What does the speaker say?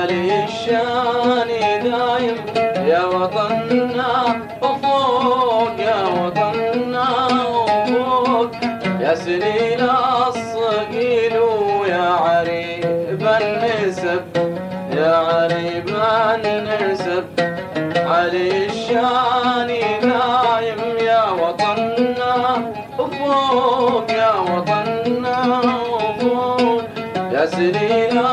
علي الشان دايم يا وطننا وفوق يا وطننا وفوق يا سنين الصقيل ويا عريب النسب يا عريب النسب علي الشان دايم يا وطننا وفوق يا وطننا وفوق يا سنين